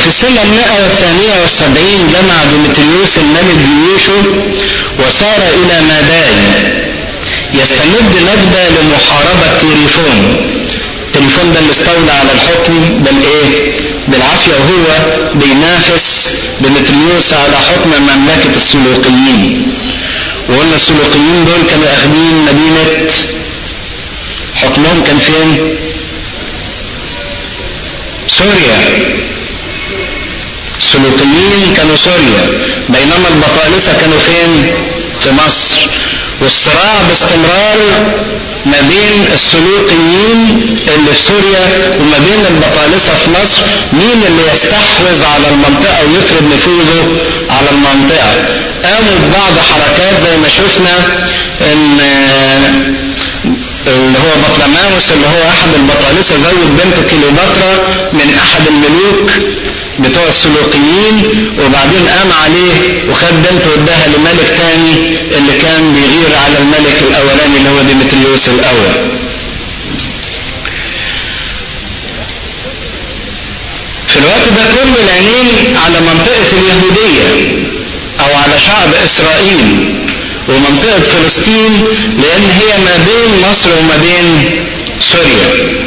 وفي السنة المائة والثانية والسبعين جمع ديمتريوس الملك جيوشه وسار إلى ماداي يستمد نجدة لمحاربة تيريفون تيريفون ده اللي استولى على الحكم بالايه بالعافية وهو بينافس ديمتريوس على حكم مملكة السلوقيين وقلنا السلوقيين دول كانوا اخدين مدينة حكمهم كان فين سوريا السلوقيين كانوا سوريا بينما البطالسة كانوا فين في مصر والصراع باستمرار ما بين السلوقيين اللي في سوريا وما بين البطالسة في مصر مين اللي يستحوذ على المنطقة ويفرض نفوذه على المنطقة قاموا ببعض حركات زي ما شفنا ان اللي هو بطلماوس اللي هو احد البطالسة زوج بنته كليوباترا من احد الملوك بتوع السلوقيين وبعدين قام عليه وخد بنته واداها لملك تاني اللي كان بيغير على الملك الاولاني اللي هو ديمتريوس الاول في الوقت ده كل العينين على منطقة اليهودية او على شعب اسرائيل ومنطقة فلسطين لان هي ما بين مصر وما بين سوريا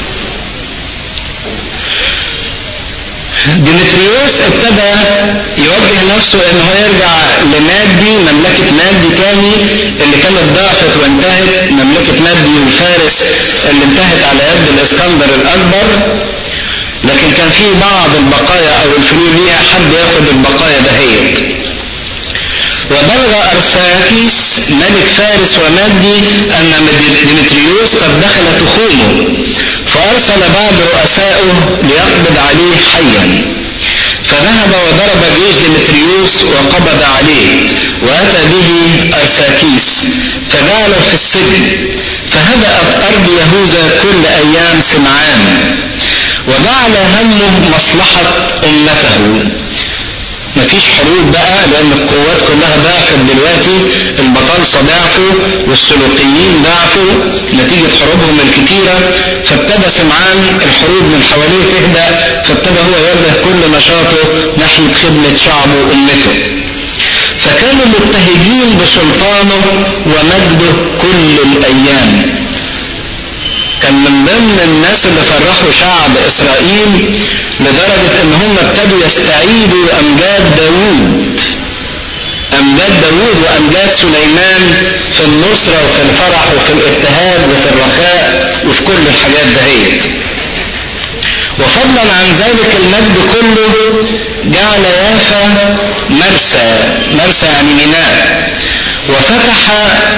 ديمتريوس ابتدى يوجه نفسه ان هو يرجع لمادي مملكة مادي تاني اللي كانت ضعفت وانتهت مملكة مادي وفارس اللي انتهت على يد الاسكندر الاكبر لكن كان في بعض البقايا او الفلول ليها حد ياخد البقايا دهيت وبلغ أرساكيس ملك فارس ومادي أن ديمتريوس قد دخل تخومه فأرسل بعض رؤسائه ليقبض عليه حيا فذهب وضرب جيش ديمتريوس وقبض عليه وأتى به أرساكيس فجعله في السجن فهدأت أرض يهوذا كل أيام سمعان وجعل همه مصلحة أمته مفيش حروب بقى لان القوات كلها ضعفت دلوقتي البطالسة ضعفوا والسلوقيين ضعفوا نتيجة حروبهم الكتيرة فابتدى سمعان الحروب من حواليه تهدأ فابتدى هو يوجه كل نشاطه ناحية خدمة شعبه وأمته فكانوا مبتهجين بسلطانه ومجده كل الأيام كان من ضمن الناس اللي فرحوا شعب اسرائيل لدرجة ان هم ابتدوا يستعيدوا امجاد داوود امجاد داوود وامجاد سليمان في النصرة وفي الفرح وفي الابتهاج وفي الرخاء وفي كل الحاجات دهيت وفضلا عن ذلك المجد كله جعل يافا مرسى مرسى يعني ميناء وفتح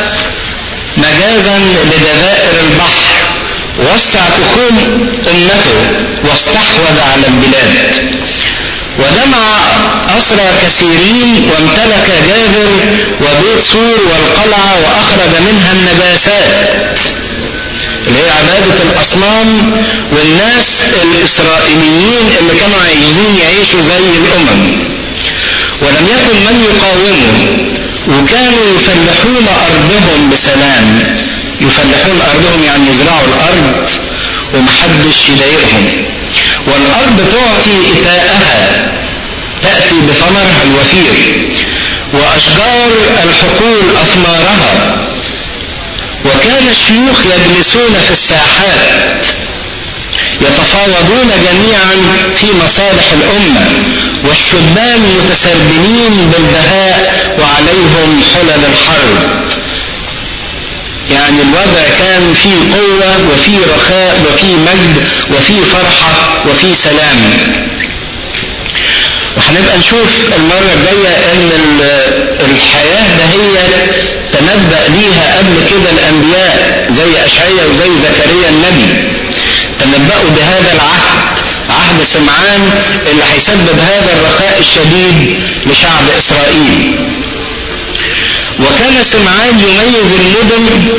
مجازا لدذائر البحر وسع تخوم أمته واستحوذ على البلاد ودمع أسرى كثيرين وامتلك جابر وبيت سور والقلعة وأخرج منها النجاسات اللي هي عبادة الأصنام والناس الإسرائيليين اللي كانوا عايزين يعيشوا زي الأمم ولم يكن من يقاومه وكانوا يفلحون أرضهم بسلام يفلحون أرضهم يعني يزرعوا الأرض ومحدش يضايقهم والأرض تعطي إتاءها تأتي بثمرها الوفير وأشجار الحقول أثمارها وكان الشيوخ يجلسون في الساحات يتفاوضون جميعا في مصالح الأمة والشبان متسربلين بالبهاء وعليهم حلل الحرب يعني الوضع كان فيه قوة وفيه رخاء وفيه مجد وفيه فرحة وفيه سلام وهنبقى نشوف المرة الجاية ان الحياة دهية تنبأ ليها قبل كده الانبياء زي اشعيا وزي زكريا النبي تنبأوا بهذا العهد عهد سمعان اللي هيسبب هذا الرخاء الشديد لشعب اسرائيل وكان سمعان يميز المدن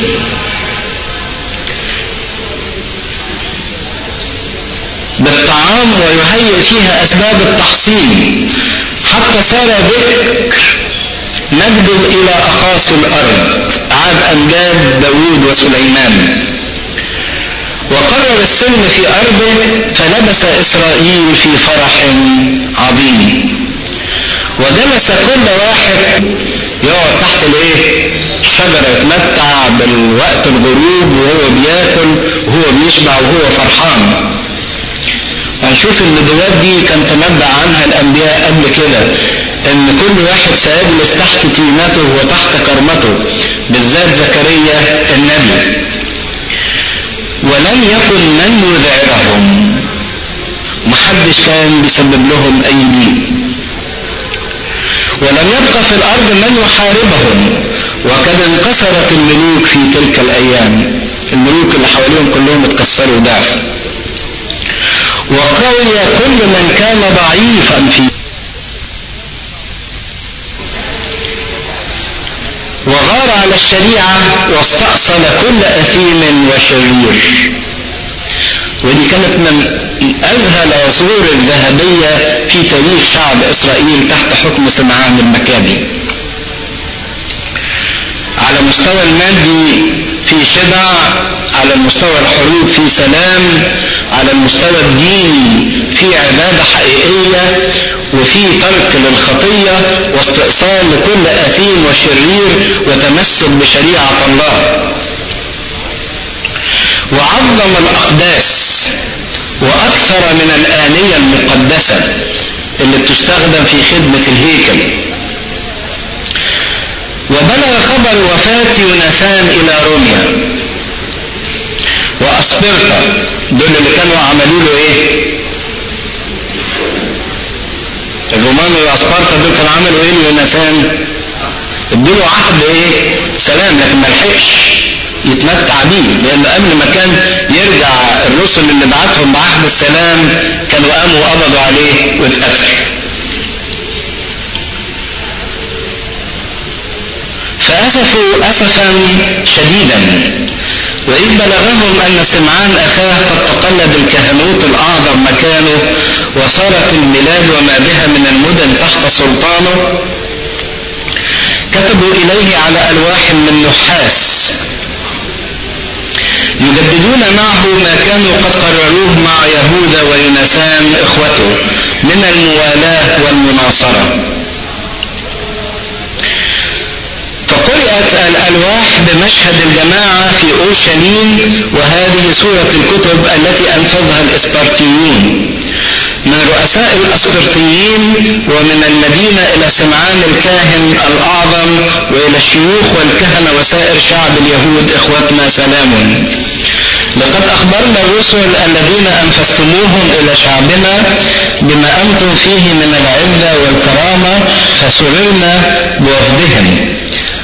بالطعام ويهيئ فيها أسباب التحصين حتى صار ذكر مجد إلى أقاصي الأرض عاد أمجاد داوود وسليمان وقرر السلم في أرضه فلبس إسرائيل في فرح عظيم وجلس كل واحد يقعد تحت الايه الشجرة يتمتع بالوقت الغروب وهو بياكل وهو بيشبع وهو فرحان هنشوف النبوات دي كان تنبأ عنها الأنبياء قبل كده إن كل واحد سيجلس تحت تينته وتحت كرمته بالذات زكريا النبي ولم يكن من يذعرهم محدش كان بيسبب لهم أي دين ولم يبقى في الأرض من يحاربهم وقد انكسرت الملوك في تلك الأيام الملوك اللي حواليهم كلهم اتكسروا ضعف وقوي كل من كان ضعيفا في وغار على الشريعة واستأصل كل أثيم وشرير ودي كانت من أذهل عصور الذهبية في تاريخ شعب إسرائيل تحت حكم سمعان المكابي على المستوى المادي في شبع على المستوى الحروب في سلام على المستوى الديني في عبادة حقيقية وفي ترك للخطية واستئصال لكل أثيم وشرير وتمسك بشريعة الله وعظم الأقداس وأكثر من الآلية المقدسة اللي بتستخدم في خدمة الهيكل وبلغ خبر وفاة يوناثان إلى روميا وأسبرتا دول اللي كانوا عملوا له إيه؟ الرومان وأسبرتا دول كانوا عملوا إيه ليوناثان؟ ادوا عهد إيه؟ سلام لكن ما لحقش يتمتع بيه لان قبل ما كان يرجع الرسل اللي بعتهم بعهد السلام كانوا قاموا وقبضوا عليه واتقتل فأسفوا أسفا شديدا وإذ بلغهم أن سمعان أخاه قد تقلد الكهنوت الأعظم مكانه وصارت البلاد وما بها من المدن تحت سلطانه كتبوا إليه على ألواح من نحاس يجددون معه ما كانوا قد قرروه مع يهوذا ويونسان اخوته من الموالاه والمناصره فقرات الالواح بمشهد الجماعه في اورشليم وهذه سوره الكتب التي انفذها الاسبرتيون من رؤساء الأسبرطيين ومن المدينة إلى سمعان الكاهن الأعظم وإلى الشيوخ والكهنة وسائر شعب اليهود إخوتنا سلام لقد أخبرنا الرسل الذين أنفستموهم إلى شعبنا بما أنتم فيه من العزة والكرامة فسررنا بوفدهم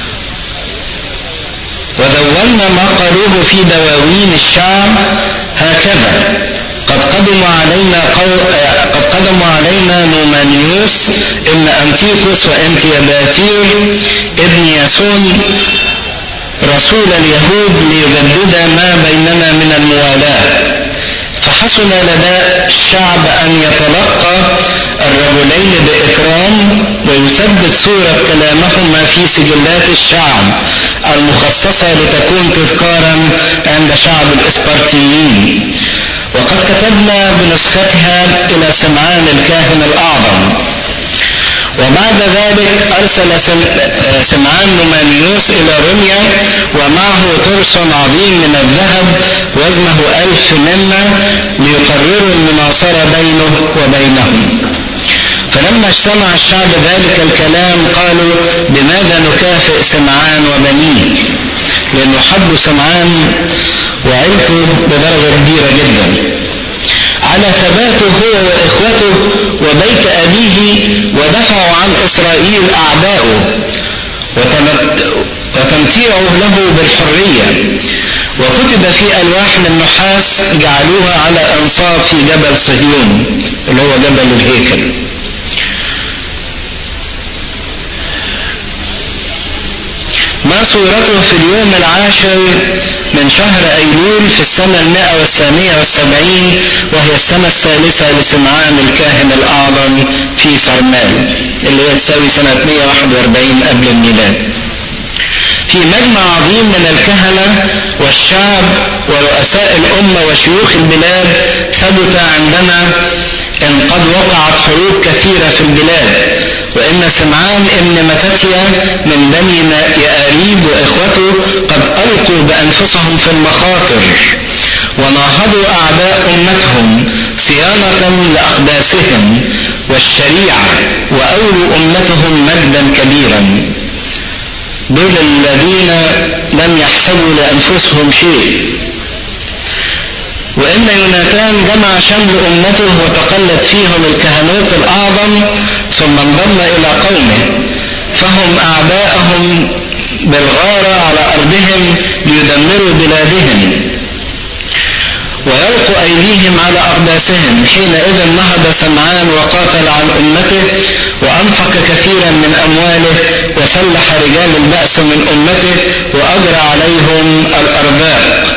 ودونا ما قالوه في دواوين الشعب هكذا قد قدم علينا قو... قد قدم علينا نومانيوس ابن انتيكوس وانتياباتير ابن ياسون رسول اليهود ليجدد ما بيننا من الموالاه فحسن لدى الشعب ان يتلقى الرجلين باكرام ويثبت صوره كلامهما في سجلات الشعب المخصصه لتكون تذكارا عند شعب الاسبرتيين وقد كتبنا بنسختها إلى سمعان الكاهن الأعظم وبعد ذلك أرسل سمعان نومانيوس إلى روميا ومعه ترس عظيم من الذهب وزنه ألف منا ليقرروا المناصرة بينه وبينهم فلما اجتمع الشعب ذلك الكلام قالوا بماذا نكافئ سمعان وبنيه لأنه حبوا سمعان وعيلته بدرجة كبيرة جدا على ثباته هو وإخوته وبيت أبيه ودفعوا عن إسرائيل أعداؤه وتمتيعه له بالحرية وكتب في ألواح من نحاس جعلوها على أنصاب في جبل صهيون اللي هو جبل الهيكل ما صورته في اليوم العاشر من شهر أيلول في السنة المائة والثانية والسبعين وهي السنة الثالثة لسمعان الكاهن الأعظم في سرمال اللي هي تساوي سنة 141 قبل الميلاد في مجمع عظيم من الكهنة والشعب ورؤساء الأمة وشيوخ البلاد ثبت عندنا إن قد وقعت حروب كثيرة في البلاد وإن سمعان ابن متتيا من بني يآريب وإخوته قد ألقوا بأنفسهم في المخاطر وناهضوا أعداء أمتهم صيانة لأقداسهم والشريعة وأولوا أمتهم مجدا كبيرا دول الذين لم يحسبوا لأنفسهم شيء وإن يوناتان جمع شمل أمته وتقلد فيهم الكهنوت الأعظم ثم انضم إلى قومه فهم أعداءهم بالغارة على أرضهم ليدمروا بلادهم ويلقوا أيديهم على أقداسهم حينئذ نهض سمعان وقاتل عن أمته وأنفق كثيرا من أمواله وسلح رجال البأس من أمته وأجرى عليهم الأرباق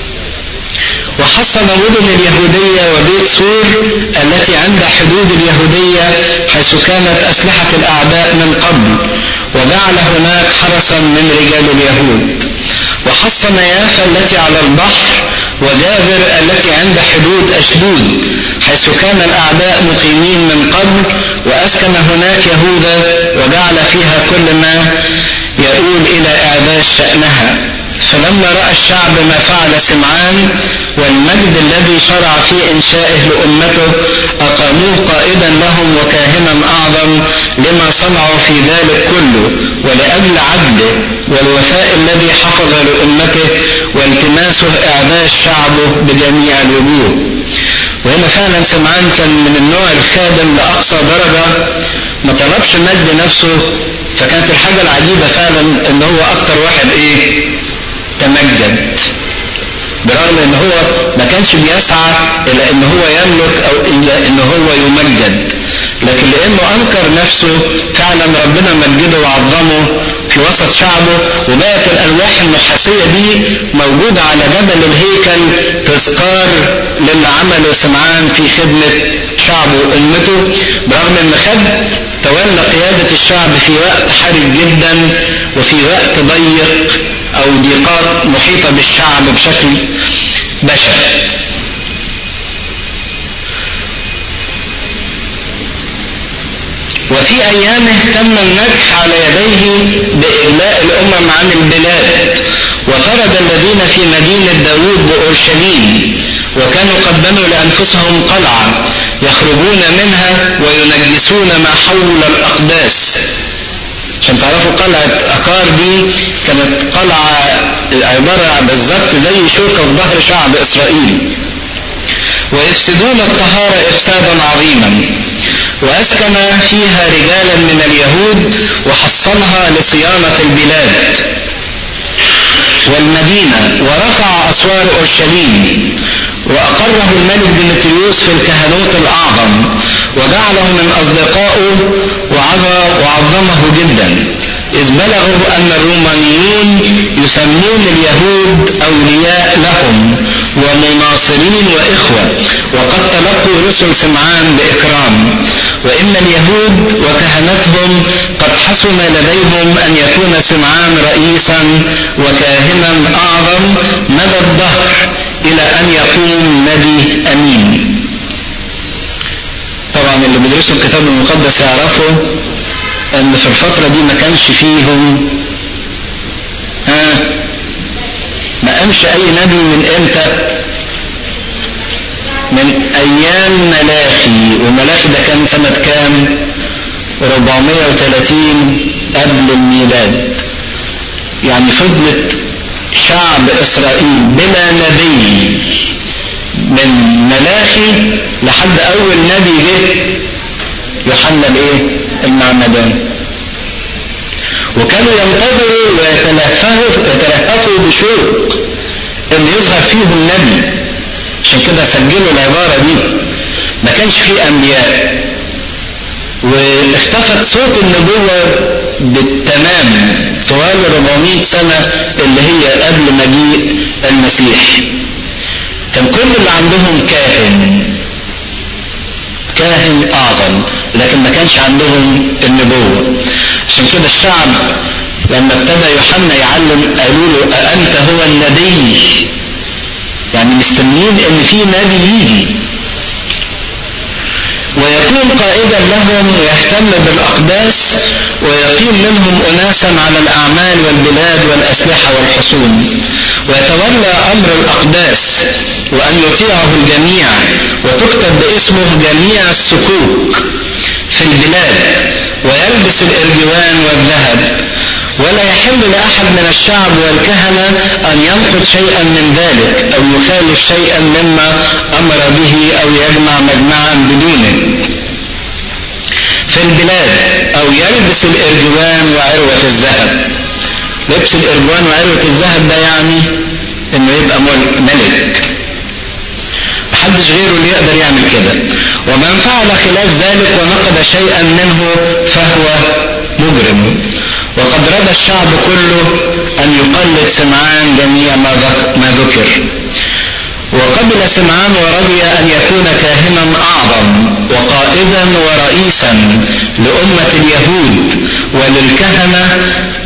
وحصن مدن اليهودية وبيت سور التي عند حدود اليهودية حيث كانت أسلحة الأعداء من قبل وجعل هناك حرسا من رجال اليهود وحصن يافا التي على البحر وجابر التي عند حدود أشدود حيث كان الأعداء مقيمين من قبل وأسكن هناك يهوذا وجعل فيها كل ما يؤول إلى إعداد شأنها فلما رأى الشعب ما فعل سمعان والمجد الذي شرع في إنشائه لأمته أقاموه قائدا لهم وكاهنا أعظم لما صنعوا في ذلك كله ولأجل عدله والوفاء الذي حفظ لأمته والتماسه إعداد شعبه بجميع الوجوه وهنا فعلا سمعان كان من النوع الخادم لأقصى درجة ما طلبش مجد نفسه فكانت الحاجة العجيبة فعلا ان هو اكتر واحد ايه تمجد برغم ان هو ما كانش بيسعى الى ان هو يملك او الى ان هو يمجد لكن لانه انكر نفسه فعلا ربنا مجده وعظمه في وسط شعبه وبقت الالواح النحاسيه دي موجوده على جبل الهيكل تذكار للي عمله سمعان في خدمه شعبه وامته برغم ان خد تولى قياده الشعب في وقت حرج جدا وفي وقت ضيق او ضيقات محيطه بالشعب بشكل بشع وفي أيامه تم النجح على يديه بإغلاء الأمم عن البلاد وطرد الذين في مدينة داوود بأورشليم وكانوا قد بنوا لأنفسهم قلعة يخرجون منها وينجسون ما حول الأقداس عشان تعرفوا قلعة أكار دي كانت قلعة عبارة بالظبط زي شوكة في ظهر شعب إسرائيل ويفسدون الطهارة إفسادا عظيما وأسكن فيها رجالا من اليهود وحصنها لصيانة البلاد والمدينة ورفع أسوار أورشليم وأقره الملك ديمتريوس في الكهنوت الأعظم وجعله من أصدقائه وعظمه جدا إذ بلغوا أن الرومانيون يسمون اليهود أولياء لهم ومناصرين وإخوة وقد تلقوا رسل سمعان بإكرام وإن اليهود وكهنتهم قد حسن لديهم أن يكون سمعان رئيسا وكاهنا أعظم مدى الدهر إلى أن يقوم نبي أمين طبعا اللي بيدرسوا الكتاب المقدس يعرفوا ان في الفترة دي ما كانش فيهم ها ما قامش اي نبي من امتى من ايام ملاخي وملاخي ده كان سنة كام 430 قبل الميلاد يعني فضلت شعب اسرائيل بلا نبي من ملاخي لحد اول نبي جه يوحنا الايه المعمدان وكانوا ينتظروا ويتلهفوا يتلهفوا بشوق ان يظهر فيهم النبي عشان كده سجلوا العبارة دي ما كانش فيه انبياء واختفت صوت النبوة بالتمام طوال 400 سنة اللي هي قبل مجيء المسيح كان كل اللي عندهم كاهن كاهن اعظم لكن ما كانش عندهم النبوة عشان كده الشعب لما ابتدى يوحنا يعلم قالوا له أأنت هو النبي يعني مستنيين ان في نبي يجي ويكون قائدا لهم ويهتم بالأقداس ويقيم منهم أناسا على الأعمال والبلاد والأسلحة والحصون ويتولى أمر الأقداس وأن يطيعه الجميع وتكتب باسمه جميع السكوك في البلاد ويلبس الإرجوان والذهب ولا يحل لأحد من الشعب والكهنة أن ينقض شيئا من ذلك أو يخالف شيئا مما أمر به أو يجمع مجمعا بدونه في البلاد أو يلبس الإرجوان وعروة الذهب لبس الإرجوان وعروة الذهب ده يعني إنه يبقى ملك محدش غيره اللي يقدر يعمل كده ومن فعل خلاف ذلك ونقض شيئا منه فهو مجرم وقد رضى الشعب كله أن يقلد سمعان جميع ما ذكر وقبل سمعان ورضي أن يكون كاهنا أعظم وقائدا ورئيسا لأمة اليهود وللكهنة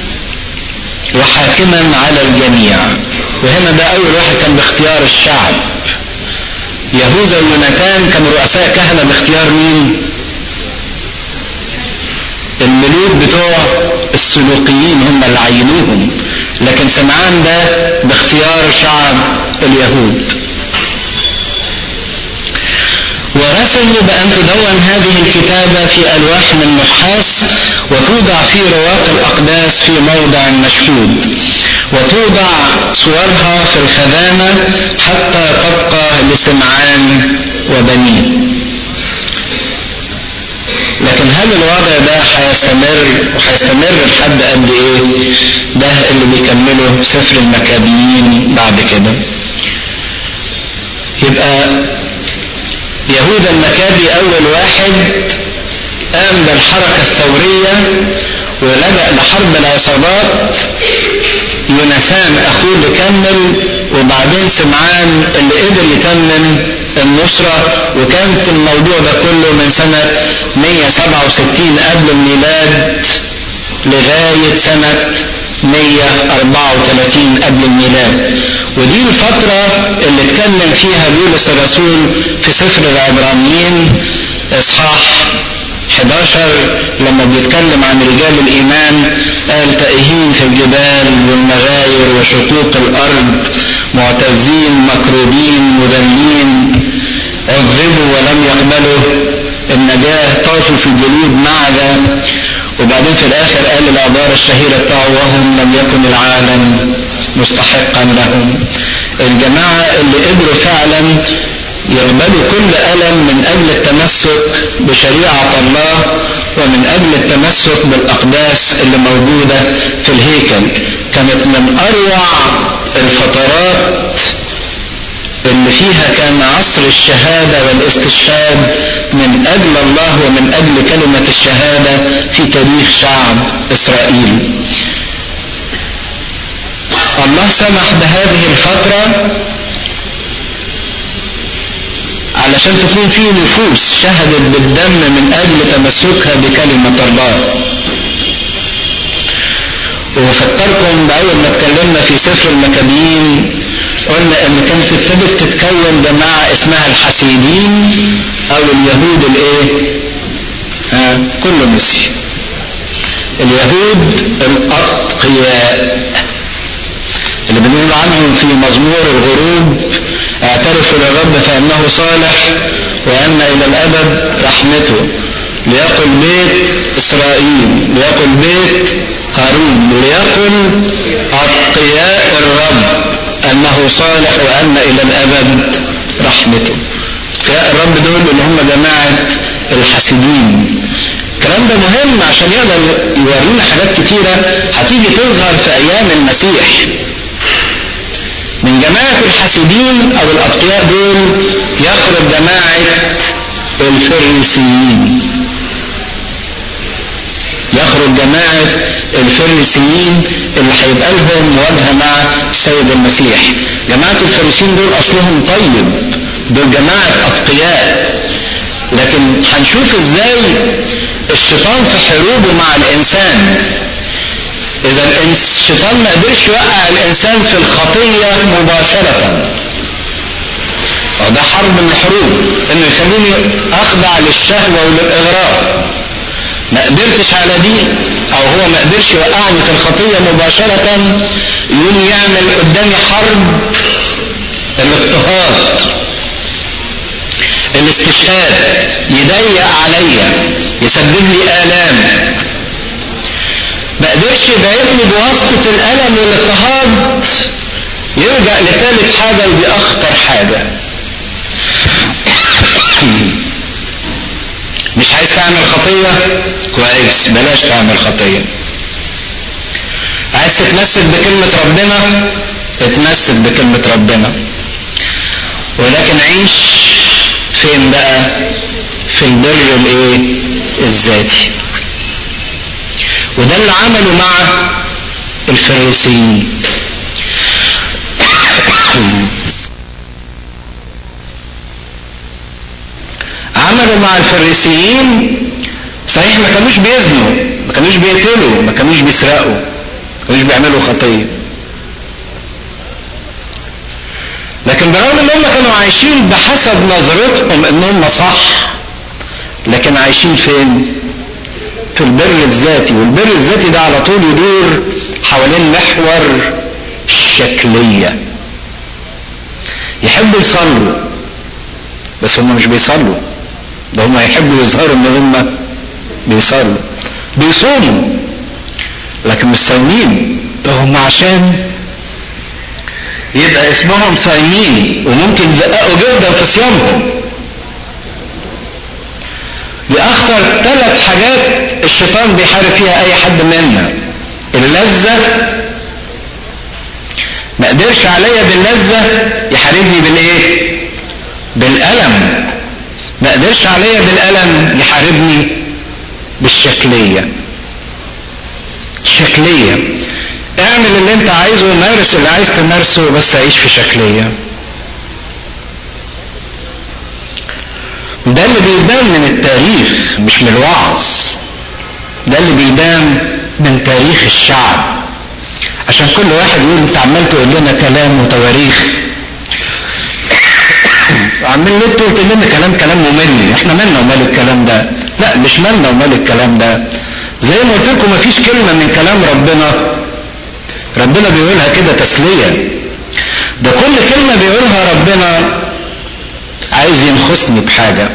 وحاكما على الجميع وهنا ده أول واحد كان باختيار الشعب يهوذا ويوناتان كانوا رؤساء كهنة باختيار مين؟ الملوك بتوع السلوقيين هم اللي عينوهم لكن سمعان ده باختيار شعب اليهود ورسموا بأن تدون هذه الكتابة في ألواح من نحاس وتوضع في رواق الأقداس في موضع مشهود وتوضع صورها في الخزانة حتى تبقى لسمعان وبنيه لكن هل الوضع ده هيستمر وهيستمر لحد قد ايه ده اللي بيكمله سفر المكابيين بعد كده يبقى يهوذا المكابي اول واحد قام بالحركة الثورية ولجأ لحرب العصابات يونسان اخوه اللي كمل وبعدين سمعان اللي قدر يتمم النصرة وكانت الموضوع ده كله من سنة 167 قبل الميلاد لغاية سنة 134 قبل الميلاد ودي الفترة اللي اتكلم فيها بولس الرسول في سفر العبرانيين اصحاح 11 لما بيتكلم عن رجال الإيمان قال تائهين في الجبال والمغاير وشقوق الأرض معتزين مكروبين مذلين عذبوا ولم يقبلوا النجاة طافوا في الجلود معذا وبعدين في الآخر قال العبارة الشهيرة بتاعه وهم لم يكن العالم مستحقا لهم الجماعة اللي قدروا فعلا يقبلوا كل ألم من أجل التمسك بشريعة الله ومن أجل التمسك بالأقداس اللي موجودة في الهيكل كانت من أروع الفترات اللي فيها كان عصر الشهادة والاستشهاد من أجل الله ومن أجل كلمة الشهادة في تاريخ شعب إسرائيل الله سمح بهذه الفترة علشان تكون في نفوس شهدت بالدم من أجل تمسكها بكلمة الله وفكركم بأول ما اتكلمنا في سفر المكابين قلنا ان كانت ابتدت تتكون جماعة اسمها الحسيدين او اليهود الايه ها كله نسي اليهود الاتقياء اللي بنقول عنهم في مزمور الغروب اعترفوا للرب فانه صالح وان الى الابد رحمته ليقل بيت اسرائيل ليقل بيت هارون ليقل اتقياء الرب انه صالح وان الى الابد رحمته اتقياء الرب دول اللي هم جماعة الحاسدين الكلام ده مهم عشان يقدر يورينا حاجات كتيرة هتيجي تظهر في ايام المسيح من جماعة الحاسدين او الاتقياء دول يخرج جماعة الفريسيين يخرج جماعة الفريسيين اللي هيبقى لهم مواجهة مع السيد المسيح جماعة الفريسيين دول أصلهم طيب دول جماعة أتقياء لكن هنشوف ازاي الشيطان في حروبه مع الإنسان اذا الشيطان ما قدرش يوقع الانسان في الخطية مباشرة وده حرب من الحروب انه يخليني اخضع للشهوة وللاغراء ما قدرتش على دي او هو ما قدرش يوقعني في الخطية مباشرة يقوم يعمل قدامي حرب الاضطهاد الاستشهاد يضيق عليا يسبب لي آلام ما قدرش يبعدني بواسطة الألم والاضطهاد يرجع لثالث حاجة ودي أخطر حاجة مش عايز تعمل خطية كويس بلاش تعمل خطية عايز تتمسك بكلمة ربنا اتمسك بكلمة ربنا ولكن عيش فين بقى في البر الايه الذاتي وده اللي عمله مع الفريسيين عملوا مع الفريسيين صحيح ما كانوش بيزنوا ما كانوش بيقتلوا ما كانوش بيسرقوا ما كانوش بيعملوا خطيه لكن برغم ان هم كانوا عايشين بحسب نظرتهم ان هم صح لكن عايشين فين في البر الذاتي والبر الذاتي ده على طول يدور حوالين محور الشكلية يحبوا يصلوا بس هم مش بيصلوا ده هم يحبوا يظهروا ان هم بيصلوا بيصوموا لكن مش صايمين ده هم عشان يبقى اسمهم صايمين وممكن يدققوا جدا في صيامهم دي اخطر ثلاث حاجات الشيطان بيحارب فيها اي حد منا اللذة ما قدرش عليا باللذة يحاربني بالايه بالألم ما قدرش عليا بالألم يحاربني بالشكلية شكلية اعمل اللي انت عايزه مارس اللي عايز تمارسه بس عيش في شكلية ده اللي بيبان من التاريخ مش من الوعظ ده اللي بيبان من تاريخ الشعب عشان كل واحد يقول انت عمال تقول لنا كلام وتواريخ عمال ليه تقول لنا كلام كلام ممل احنا مالنا ومال الكلام ده لا مش مالنا ومال الكلام ده زي ما قلت لكم مفيش كلمه من كلام ربنا ربنا بيقولها كده تسليه ده كل كلمه بيقولها ربنا عايز ينخصني بحاجه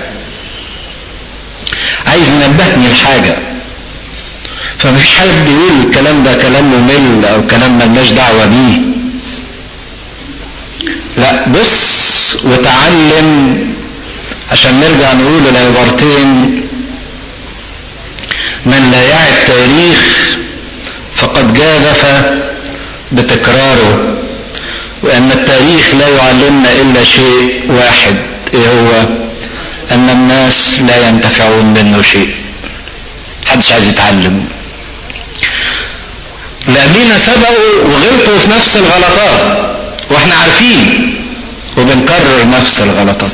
عايز ينبهني لحاجه فمفيش حد يقول الكلام ده كلام ممل او كلام ملناش دعوه بيه لا بص وتعلم عشان نرجع نقول العبارتين من لا يعي التاريخ فقد جازف بتكراره وان التاريخ لا يعلمنا الا شيء واحد ايه هو ان الناس لا ينتفعون منه شيء محدش عايز يتعلم اللي قبلينا سبقوا وغلطوا في نفس الغلطات واحنا عارفين وبنكرر نفس الغلطات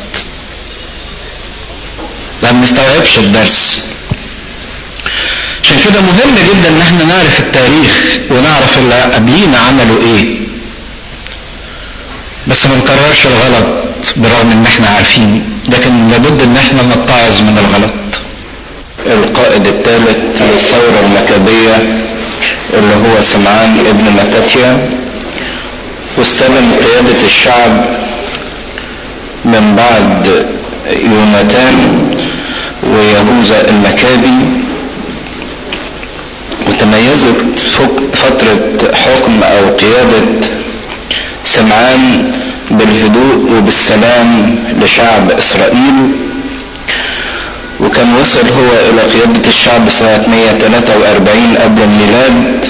ما بنستوعبش الدرس عشان كده مهم جدا ان احنا نعرف التاريخ ونعرف اللي قبلينا عملوا ايه بس ما نكررش الغلط برغم ان احنا عارفين لكن لابد ان احنا نتعظ من الغلط القائد الثالث للثورة المكابية اللي هو سمعان ابن متاتيا واستلم قيادة الشعب من بعد يوناتان ويهوذا المكابي وتميزت فترة حكم او قيادة سمعان بالهدوء وبالسلام لشعب اسرائيل وكان وصل هو الى قيادة الشعب سنة 143 قبل الميلاد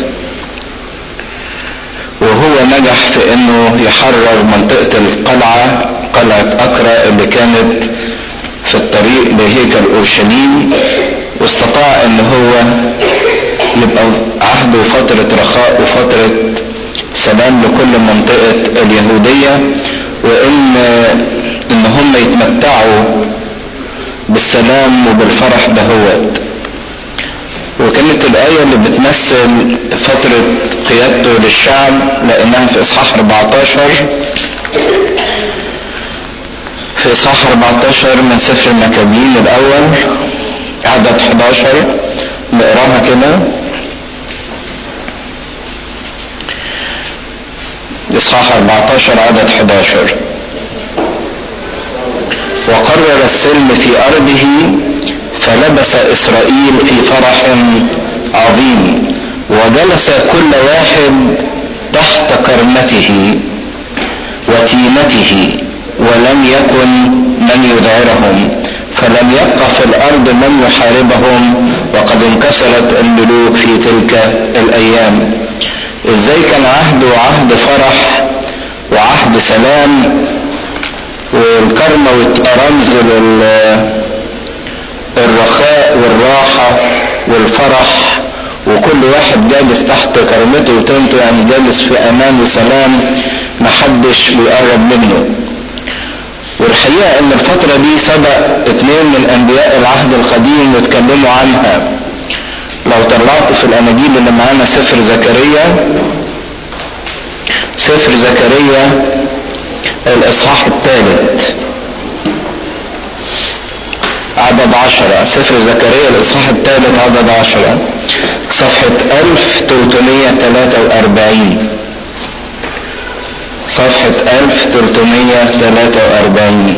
وهو نجح في انه يحرر منطقة القلعة قلعة اكرا اللي كانت في الطريق لهيكل اورشليم واستطاع ان هو يبقى عهده فترة رخاء وفترة سلام لكل منطقة اليهودية وان ان هم يتمتعوا بالسلام وبالفرح دهوت وكانت الآية اللي بتمثل فترة قيادته للشعب لأنها في إصحاح 14 في إصحاح 14 من سفر المكابين الأول عدد 11 نقراها كده إصحاح 14 عدد 11 وقرر السلم في أرضه فلبس إسرائيل في فرح عظيم وجلس كل واحد تحت كرمته وتيمته ولم يكن من يذعرهم فلم يبق في الأرض من يحاربهم وقد انكسرت الملوك في تلك الأيام ازاي كان عهد وعهد فرح وعهد سلام والكرمة والرمز للرخاء والراحة والفرح وكل واحد جالس تحت كرمته وتنته يعني جالس في امان وسلام محدش بيقرب منه والحقيقة ان الفترة دي سبق اتنين من انبياء العهد القديم واتكلموا عنها لو طلعت في الاناجيل اللي معانا سفر زكريا سفر زكريا الاصحاح الثالث عدد عشرة سفر زكريا الاصحاح الثالث عدد عشرة صفحة 1343 صفحة 1343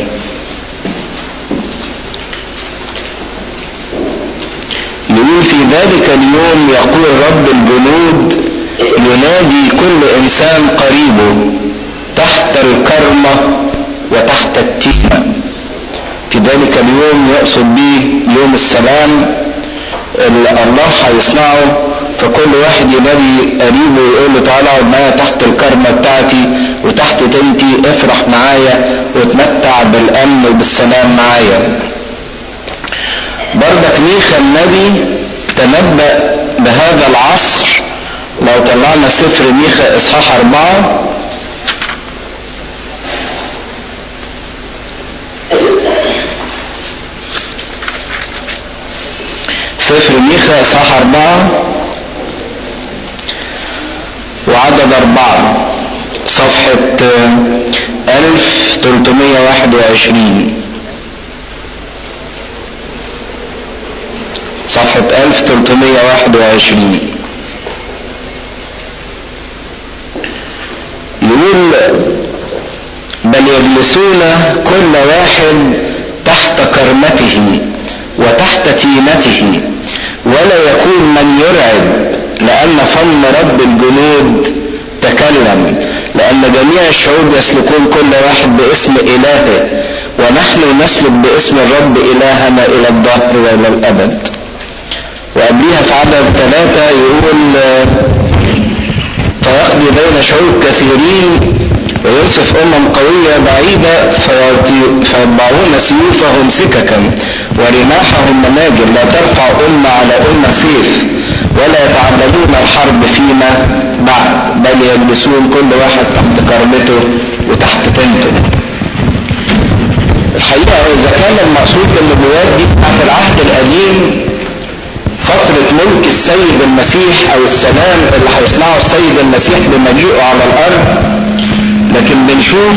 يقول في ذلك اليوم يقول رب الجنود ينادي كل انسان قريبه تحت الكرمة وتحت التيمة في ذلك اليوم يقصد به يوم السلام اللي الله هيصنعه فكل واحد ينادي قريبه ويقول له تعالى اقعد معايا تحت الكرمه بتاعتي وتحت تنتي افرح معايا وتمتع بالامن وبالسلام معايا برضك ميخا النبي تنبأ بهذا العصر لو طلعنا سفر ميخا اصحاح اربعة سفر ميخا اصحاح اربعة وعدد اربعة صفحة الف تلتمية واحد وعشرين صفحة الف تلتمية واحد وعشرين يقول بل يجلسون كل واحد تحت كرمته وتحت تيمته ولا يكون من يرعب لأن فم رب الجنود تكلم لأن جميع الشعوب يسلكون كل واحد باسم إلهه ونحن نسلك باسم الرب إلهنا إلى الظهر وإلى الأبد وقبليها في عدد ثلاثة يقول فيقضي بين شعوب كثيرين ويوصف أمم قوية بعيدة فيطبعون سيوفهم سككا ورماحهم مناجر لا ترفع أمة على أمة سيف ولا يتعلمون الحرب فيما بعد بل يجلسون كل واحد تحت كرمته وتحت تنته الحقيقة إذا كان المقصود بالنبوات دي بتاعت العهد القديم فترة ملك السيد المسيح أو السلام اللي هيصنعه السيد المسيح بمجيئه على الأرض لكن بنشوف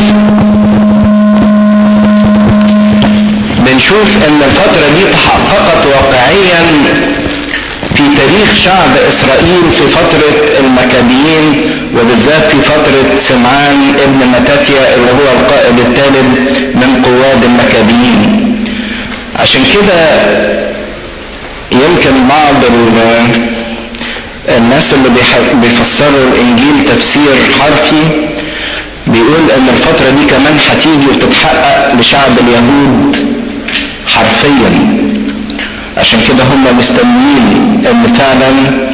بنشوف ان الفترة دي تحققت واقعيا في تاريخ شعب اسرائيل في فترة المكابيين وبالذات في فترة سمعان ابن متاتيا اللي هو القائد الثالث من قواد المكابيين عشان كده يمكن بعض الناس اللي بيفسروا الانجيل تفسير حرفي بيقول ان الفترة دي كمان هتيجي وتتحقق لشعب اليهود حرفيا عشان كده هم مستنيين ان فعلا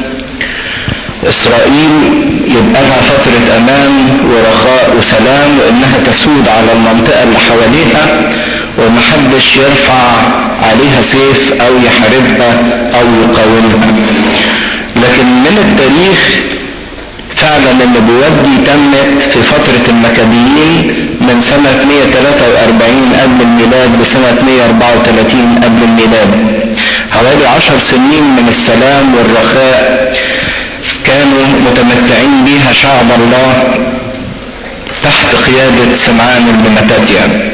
اسرائيل يبقى لها فترة امان ورخاء وسلام وانها تسود على المنطقة اللي حواليها ومحدش يرفع عليها سيف او يحاربها او يقاومها لكن من التاريخ فعلا النبوات دي تمت في فترة المكابيين من سنة 143 قبل الميلاد لسنة 134 قبل الميلاد حوالي عشر سنين من السلام والرخاء كانوا متمتعين بها شعب الله تحت قيادة سمعان بن متاتيا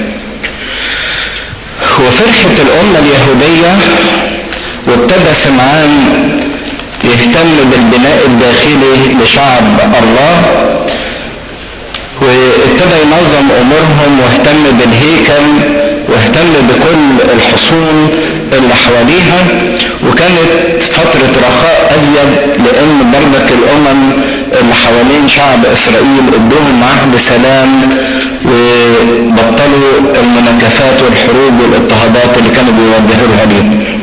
وفرحة الأمة اليهودية وابتدى سمعان يهتم بالبناء الداخلي لشعب الله وابتدى ينظم امورهم واهتم بالهيكل واهتم بكل الحصون اللي حواليها وكانت فترة رخاء ازيد لان بردك الامم اللي حوالين شعب اسرائيل ادوهم عهد سلام وبطلوا المناكفات والحروب والاضطهادات اللي كانوا بيوجهوها ليهم